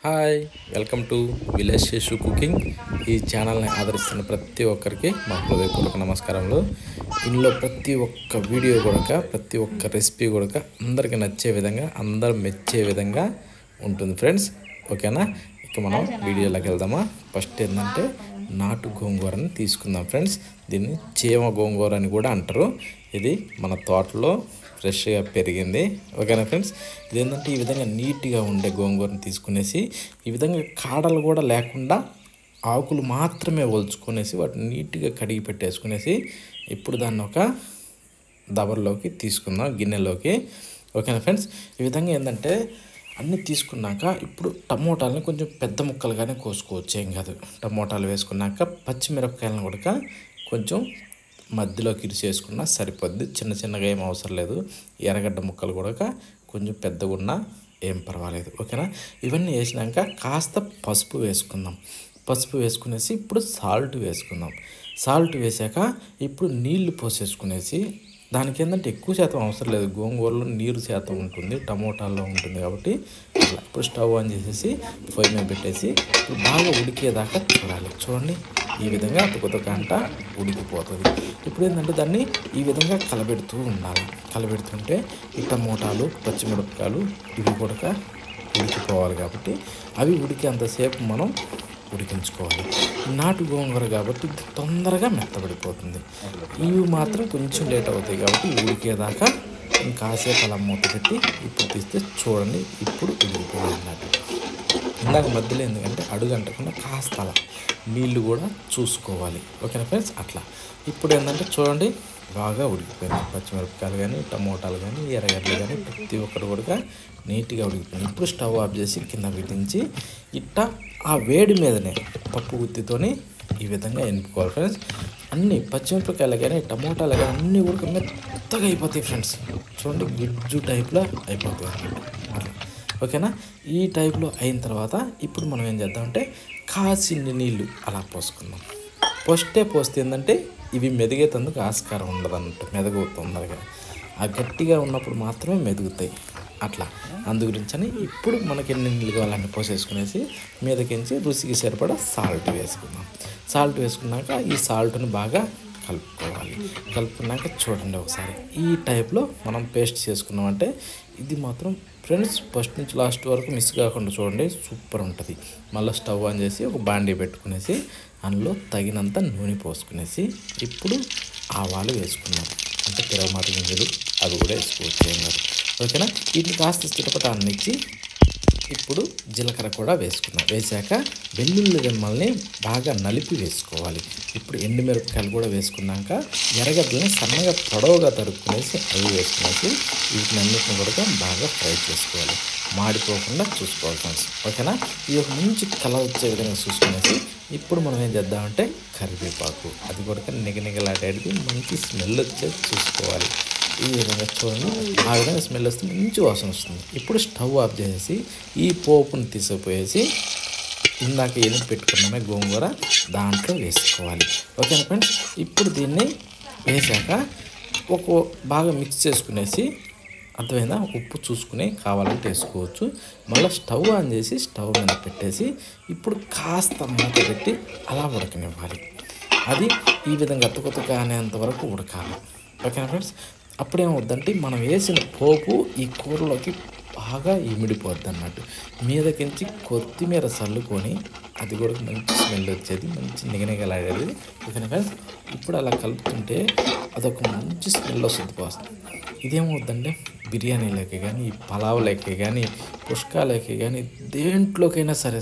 hi welcome to village Seshu cooking ఈ ఛానల్ని ఆదరిస్తున్న ప్రతి ఒక్కరికి మా హృదయపూర్వక నమస్కారములు ఇందులో ప్రతి ఒక్క వీడియో కూడా ప్రతి ఒక్క రెసిపీ కూడా అందరికీ నచ్చే విధంగా అందరూ మెచ్చే విధంగా ఉంటుంది ఫ్రెండ్స్ ఓకేనా ఇక మనం వీడియోలోకి వెళ్దామా ఫస్ట్ ఏంటంటే నాటు గోంగూరని తీసుకుందాం ఫ్రెండ్స్ దీన్ని చీమ గోంగూర అని కూడా అంటారు ఇది మన తోటలో ఫ్రెష్గా పెరిగింది ఓకేనా ఫ్రెండ్స్ ఇదేంటంటే ఈ విధంగా నీట్గా ఉండే గోంగూరని తీసుకునేసి ఈ విధంగా కాడలు కూడా లేకుండా ఆకులు మాత్రమే ఒలుచుకునేసి వాటిని నీట్గా కడిగి పెట్టేసుకునేసి ఇప్పుడు దాన్ని ఒక దబర్లోకి తీసుకుందాం గిన్నెలోకి ఓకేనా ఫ్రెండ్స్ ఈ విధంగా ఏంటంటే అన్నీ తీసుకున్నాక ఇప్పుడు టమోటాలని కొంచెం పెద్ద ముక్కలుగానే కోసుకోవచ్చు ఏం కాదు టమోటాలు వేసుకున్నాక పచ్చిమిరపకాయలను కూడా కొంచెం మధ్యలోకి ఇరిచేసుకున్నా సరిపోద్ది చిన్న చిన్నగా ఏం అవసరం లేదు ఎర్రగడ్డ ముక్కలు కూడా కొంచెం పెద్దగా ఉన్నా ఏం పర్వాలేదు ఓకేనా ఇవన్నీ వేసినాక కాస్త పసుపు వేసుకుందాం పసుపు వేసుకునేసి ఇప్పుడు సాల్ట్ వేసుకుందాం సాల్ట్ వేసాక ఇప్పుడు నీళ్లు పోసేసుకునేసి దానికి ఏంటంటే ఎక్కువ శాతం అవసరం లేదు గోంగూరలో నీరు శాతం ఉంటుంది టమోటాల్లో ఉంటుంది కాబట్టి అట్లా ఇప్పుడు స్టవ్ ఆన్ చేసేసి పొయ్యి మీద పెట్టేసి ఇప్పుడు బాగా ఉడికేదాకా చూడాలి చూడండి ఈ విధంగా ఒక గంట ఉడికిపోతుంది ఇప్పుడు ఏంటంటే దాన్ని ఈ విధంగా కలబెడుతూ ఉండాలి కలబెడుతుంటే ఈ టమోటాలు పచ్చిమిరపకాయలు ఇవి కూడా ఉడికిపోవాలి కాబట్టి అవి ఉడికేంతసేపు మనం ఉడికించుకోవాలి నాటు గోంగూర కాబట్టి ఇది తొందరగా మెత్తబడిపోతుంది ఇవి మాత్రం కొంచెం లేట్ అవుతాయి కాబట్టి ఇవి ఉడికేదాకా ఇంకాసేపు అలా మూత పెట్టి ఇప్పుడు తీస్తే చూడండి ఇప్పుడు ఉడికిపోయింది అన్నట్టు ఇందాక మధ్యలో ఎందుకంటే అడుగు అంటకుండా కాస్త అలా నీళ్ళు కూడా చూసుకోవాలి ఓకేనా ఫ్రెండ్స్ అట్లా ఇప్పుడు ఏంటంటే చూడండి బాగా ఉడికిపోయింది పచ్చిమిరపకాయలు కానీ టమోటాలు కానీ ఎర్రగడ్డలు కానీ ప్రతి ఒక్కటి కూడా నీట్గా ఉడికిపోయింది ఇప్పుడు స్టవ్ ఆఫ్ చేసి కింద విధించి ఇట్ట ఆ వేడి మీదనే పప్పు గుత్తితోని ఈ విధంగా ఎనుపుకోవాలి ఫ్రెండ్స్ అన్ని పచ్చిమిరపకాయలు కానీ టమోటాలు కానీ అన్నీ కూడా మెత్తగా అయిపోతాయి ఫ్రెండ్స్ చూడండి గుజ్జు టైప్లో అయిపోతాయి అట్లా ఓకేనా ఈ టైప్లో అయిన తర్వాత ఇప్పుడు మనం ఏం చేద్దామంటే కాసిన్ని నీళ్ళు అలా పోసుకుందాం పోస్తే పోస్తే ఏంటంటే ఇవి మెదిగేటందుకు ఆస్కారం ఉండదు అన్నట్టు మెదగు తొందరగా ఆ గట్టిగా ఉన్నప్పుడు మాత్రమే మెదుగుతాయి అట్లా అందు గురించని ఇప్పుడు మనకి ఎన్ని నీళ్ళు కావాలని పోసేసుకునేసి మీదకించి రుచికి సరిపడా సాల్ట్ వేసుకుందాం సాల్ట్ వేసుకున్నాక ఈ సాల్ట్ని బాగా కలుపుకోవాలి కలుపుకున్నాక చూడండి ఒకసారి ఈ టైప్లో మనం పేస్ట్ చేసుకున్నామంటే ఇది మాత్రం ఫ్రెండ్స్ ఫస్ట్ నుంచి లాస్ట్ వరకు మిస్ కాకుండా చూడండి సూపర్ ఉంటుంది మళ్ళీ స్టవ్ ఆన్ చేసి ఒక బాండీ పెట్టుకునేసి అందులో తగినంత నూనె పోసుకునేసి ఇప్పుడు ఆవాలు వేసుకున్నాం అంటే తిరగమాత గింజలు అవి కూడా వేసుకోవచ్చు ఏం కాదు ఓకేనా వీటిని కాస్త చిటపట అన్నిచ్చి ఇప్పుడు జీలకర్ర కూడా వేసుకున్నాం వేసాక వెల్లుల్లి రెమ్మల్ని బాగా నలిపి వేసుకోవాలి ఇప్పుడు ఎండుమిరపకాయలు కూడా వేసుకున్నాక ఎర్రగడ్డలని సన్నగా పొడవుగా తరుక్కునేసి అవి వేసుకునేసి వీటిని అన్నిటిని కూడా బాగా ఫ్రై చేసుకోవాలి మాడిపోకుండా చూసుకోవాలి ఫ్రెండ్స్ ఓకేనా ఈ ఒక మంచి కలర్ వచ్చే విధంగా చూసుకునేసి ఇప్పుడు మనం ఏం చేద్దామంటే కరివేపాకు అది కూడా నిగనిగలాడేది మంచి స్మెల్ వచ్చేది చూసుకోవాలి ఈ విధంగా చూడండి ఆ విధంగా స్మెల్ వస్తే మంచి వాసన వస్తుంది ఇప్పుడు స్టవ్ ఆఫ్ చేసేసి ఈ పోపుని తీసుకుపోయేసి ఇందాక ఏది పెట్టుకున్నామే గోంగూర దాంట్లో వేసుకోవాలి ఓకేనా ఫ్రెండ్స్ ఇప్పుడు దీన్ని వేసాక ఒక బాగా మిక్స్ చేసుకునేసి అర్థమైందా ఉప్పు చూసుకుని కావాలంటే వేసుకోవచ్చు మళ్ళీ స్టవ్ ఆన్ చేసి స్టవ్ మీద పెట్టేసి ఇప్పుడు కాస్త మూత పెట్టి అలా ఉడకనివ్వాలి అది ఈ విధంగా అతుకొత్తగా అనేంత వరకు ఉడకాలి ఓకేనా ఫ్రెండ్స్ అప్పుడేమవుద్దంటే మనం వేసిన పోపు ఈ కూరలోకి బాగా ఇమిడిపోద్ది అన్నట్టు మీదకించి కొత్తిమీర చల్లుకొని అది కూడా మంచి స్మెల్ వచ్చేది మంచి నిగనిగలాడేది ఓకేనా ఫ్రెండ్స్ ఇప్పుడు అలా కలుపుతుంటే అదొక మంచి స్మెల్ వస్తుంది పోస్తుంది ఇదేమవుద్దంటే బిర్యానీలోకి కానీ పలావులోకి కానీ పుష్కాలకి కానీ దేంట్లోకైనా సరే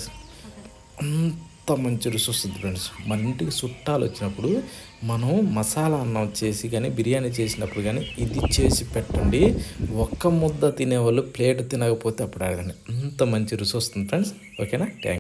అంత మంచి రుచి వస్తుంది ఫ్రెండ్స్ మన ఇంటికి చుట్టాలు వచ్చినప్పుడు మనం మసాలా అన్నం చేసి కానీ బిర్యానీ చేసినప్పుడు కానీ ఇది చేసి పెట్టండి ఒక్క ముద్ద తినేవాళ్ళు ప్లేట్ తినకపోతే అప్పుడు అడగండి అంత మంచి రుచి వస్తుంది ఫ్రెండ్స్ ఓకేనా థ్యాంక్